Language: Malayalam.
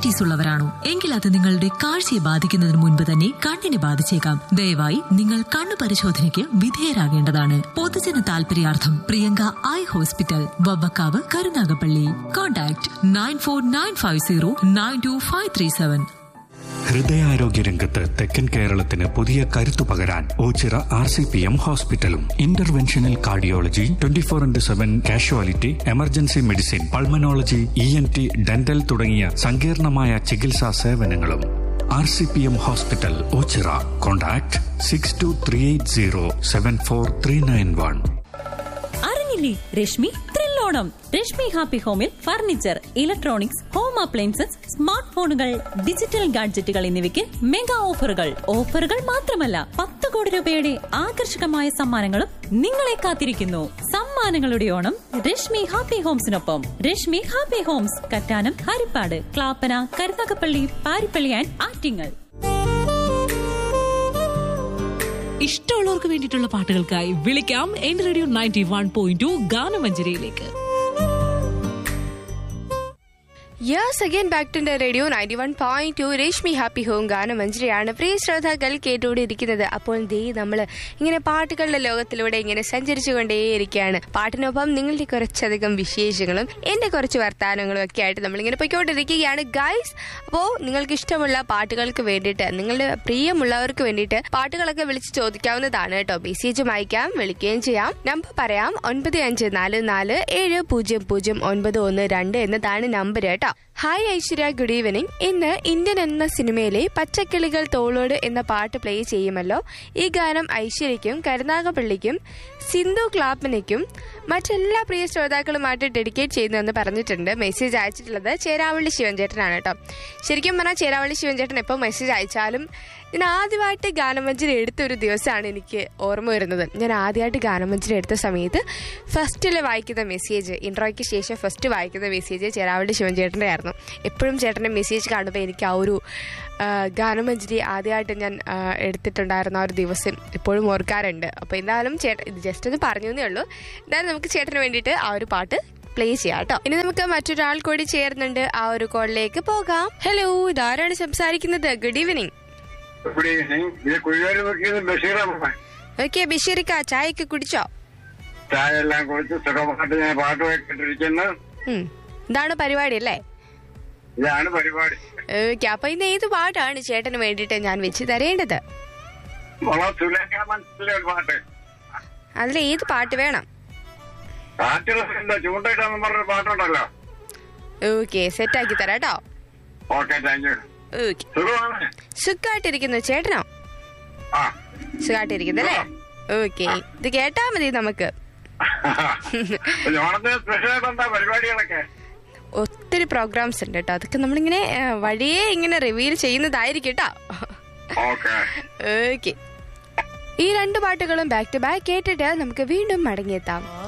ഡയബറ്റീസ് ഉള്ളവരാണോ എങ്കിൽ അത് നിങ്ങളുടെ കാഴ്ചയെ ബാധിക്കുന്നതിന് മുൻപ് തന്നെ കണ്ണിനെ ബാധിച്ചേക്കാം ദയവായി നിങ്ങൾ കണ്ണു പരിശോധനയ്ക്ക് വിധേയരാകേണ്ടതാണ് പൊതുജന താൽപര്യാർത്ഥം Priyanka eye hospital Vavvakkavu Karunagappally contact nine four nine five zero nine two five three seven ഹൃദയാരോഗ്യ രംഗത്ത് തെക്കൻ കേരളത്തിന് പുതിയ കരുത്തു പകരാൻ Ochira R C P M ഹോസ്പിറ്റലും interventional cardiology twenty four into seven casualty emergency medicine pulmonology E N T dental തുടങ്ങിയ സങ്കീർണമായ ചികിത്സാ സേവനങ്ങളും R C P M hospital Ochira contact six two three eight zero seven four three nine one അറിഞ്ഞില്ലേ രശ്മി ത്രില്ലോണം രശ്മി ഹാപ്പി ഹോമിൽ furniture electronics home appliances smart ഫോണുകൾ ഡിജിറ്റൽ ഗാഡ്ജറ്റുകൾ എന്നിവയ്ക്ക് മെഗാ ഓഫറുകൾ ഓഫറുകൾ മാത്രമല്ല പത്ത് കോടി രൂപയുടെ ആകർഷകമായ സമ്മാനങ്ങളും നിങ്ങളെ കാത്തിരിക്കുന്നു സമ്മാനങ്ങളുടെ ഓണം രശ്മി ഹാപ്പി ഹോംസിനൊപ്പം Rashmi happy homes Kattanam Haripad Clappana Karunagappally Parippally and Attingal ഇഷ്ടമുള്ളവർക്ക് വേണ്ടിയിട്ടുള്ള പാട്ടുകൾക്കായി വിളിക്കാം എന്റെ radio ninety one point two ഗാനമഞ്ജരിയിലേക്ക് yes again back to radio ninety one point two Reshmi happy home ഗാനം മഞ്ജരിയാണ് പ്രിയ ശ്രോതാക്കൾ കേട്ടുകൊണ്ടിരിക്കുന്നത് അപ്പോൾ ദേ നമ്മൾ ഇങ്ങനെ പാട്ടുകളുടെ ലോകത്തിലൂടെ ഇങ്ങനെ സഞ്ചരിച്ചുകൊണ്ടേയിരിക്കുകയാണ് പാട്ടിനൊപ്പം നിങ്ങളുടെ കുറച്ചധികം വിശേഷങ്ങളും എന്റെ കുറച്ച് വർത്തമാനങ്ങളും ഒക്കെ ആയിട്ട് നമ്മളിങ്ങനെ പോയിക്കൊണ്ടിരിക്കുകയാണ് ഗൈസ് അപ്പോൾ നിങ്ങൾക്ക് ഇഷ്ടമുള്ള പാട്ടുകൾക്ക് വേണ്ടിയിട്ട് നിങ്ങളുടെ പ്രിയമുള്ളവർക്ക് വേണ്ടിയിട്ട് പാട്ടുകളൊക്കെ വിളിച്ച് ചോദിക്കാവുന്നതാണ് കേട്ടോ മെസ്സേജും അയക്കാം വിളിക്കുകയും ചെയ്യാം നമ്പർ പറയാം ഒൻപത് അഞ്ച് നാല് നാല് ഏഴ് പൂജ്യം പൂജ്യം ഒൻപത് ഒന്ന് രണ്ട് എന്നതാണ് നമ്പർ കേട്ടോ ഹായ് ഐശ്വര്യ ഗുഡ് ഈവനിങ് ഇന്ന് ഇന്ത്യൻ എന്ന സിനിമയിലെ പച്ചക്കിളികൾ തോളോട് എന്ന പാട്ട് പ്ലേ ചെയ്യുമല്ലോ ഈ ഗാനം ഐശ്വര്യയ്ക്കും കരുനാഗപ്പള്ളിക്കും സിന്ധു ക്ലാപ്പനയ്ക്കും മറ്റെല്ലാ പ്രിയ ശ്രോതാക്കളുമായിട്ട് ഡെഡിക്കേറ്റ് ചെയ്യുന്നുവെന്ന് പറഞ്ഞിട്ടുണ്ട് മെസ്സേജ് അയച്ചിട്ടുള്ളത് ചേരാവള്ളി ശിവൻചേട്ടനാണ് കേട്ടോ ശരിക്കും പറഞ്ഞാൽ ചേരാവള്ളി ശിവൻചേട്ടൻ എപ്പോൾ മെസ്സേജ് അയച്ചാലും ഞാൻ ആദ്യമായിട്ട് ഗാനമഞ്ജരി എടുത്ത ഒരു ദിവസമാണ് എനിക്ക് ഓർമ്മ വരുന്നത് ഞാൻ ആദ്യമായിട്ട് ഗാനമഞ്ജരി എടുത്ത സമയത്ത് ഫസ്റ്റിൽ വായിക്കുന്ന മെസ്സേജ് ഇൻട്രോയ്ക്ക് ശേഷം ഫസ്റ്റ് വായിക്കുന്ന മെസ്സേജ് ചേരാവള്ളി ശിവൻചേട്ടൻ്റെ ആയിരുന്നു എപ്പോഴും ചേട്ടൻ്റെ മെസ്സേജ് കാണുമ്പോൾ എനിക്ക് ആ ഒരു ആ, ഗാനമഞ്ജരി ആദ്യമായിട്ട് ഞാൻ ആ, എടുത്തിട്ടുണ്ടായിരുന്ന ആ ഒരു ദിവസം ഇപ്പോഴും ഓർക്കാറുണ്ട് അപ്പോൾ എന്തായാലും ചേട്ടൻ ഇത് ജസ്റ്റ് ഒന്ന് പറഞ്ഞു എന്നേ ഉള്ളൂ എന്തായാലും നമുക്ക് ചേട്ടന് വേണ്ടിയിട്ട് ആ ഒരു പാട്ട് പ്ലേ ചെയ്യാം കേട്ടോ ഇനി നമുക്ക് മറ്റൊരാൾ കൂടി ചേർന്നുണ്ട് ആ ഒരു കോളിലേക്ക് പോകാം ഹലോ ഇതാരാണ് സംസാരിക്കുന്നത് ഗുഡ് ഈവനിങ് ഗുഡ് ഈവനിങ് ഇത് കുഴിയോര് നോക്കിയത് ബഷീറമ്മ ഓക്കെ ബഷീറിക്ക ചായയൊക്കെ കുടിച്ചോ ചായ എല്ലാം കുടിച്ച് സുഖമായിട്ട് ഞാൻ പാട്ട് കേട്ടിരിക്കുന്നു ഉം. ഇതാണ് പരിപാടി അല്ലേ ഇതാണ് പരിപാടി ഓക്കെ അപ്പൊ ഇന്ന് ഏത് പാട്ടാണ് ചേട്ടന് വേണ്ടിയിട്ട് ഞാൻ വെച്ച് തരേണ്ടത് വളരെ സുലേഖ മനസ്സിലെ ഒരു പാട്ട് അതിൽ ഏത് പാട്ട് വേണം കാറ്റുള്ള ചൂണ്ടയിട്ടെന്ന് പറഞ്ഞൊരു പാട്ടുണ്ടല്ലോ ഓക്കെ സെറ്റ് ആക്കി തരാം കേട്ടോ ഓക്കെ താങ്ക് യു ഓക്കെ സുഖമാണ് സുഖമായിട്ടിരിക്കുന്നു ചേട്ടനോ ആ സുഖമായിട്ടിരിക്കുന്നല്ലേ ഓക്കെ ഇത് കേട്ടാ മതി നമുക്ക് ഓണത്തിന് സ്പെഷ്യലായിട്ട് എന്താ പരിപാടികളൊക്കെ ഒത്തിരി പ്രോഗ്രാംസ് ഉണ്ട് കേട്ടോ അതൊക്കെ നമ്മളിങ്ങനെ ആ, വഴിയേ ഇങ്ങനെ റിവീൽ ചെയ്യുന്നതായിരിക്കും കേട്ടോ ഓക്കെ ഓക്കെ ഈ രണ്ട് പാട്ടുകളും ബാക്ക് ടു ബാക്ക് കേട്ടിട്ട് നമുക്ക് വീണ്ടും മടങ്ങിയെത്താം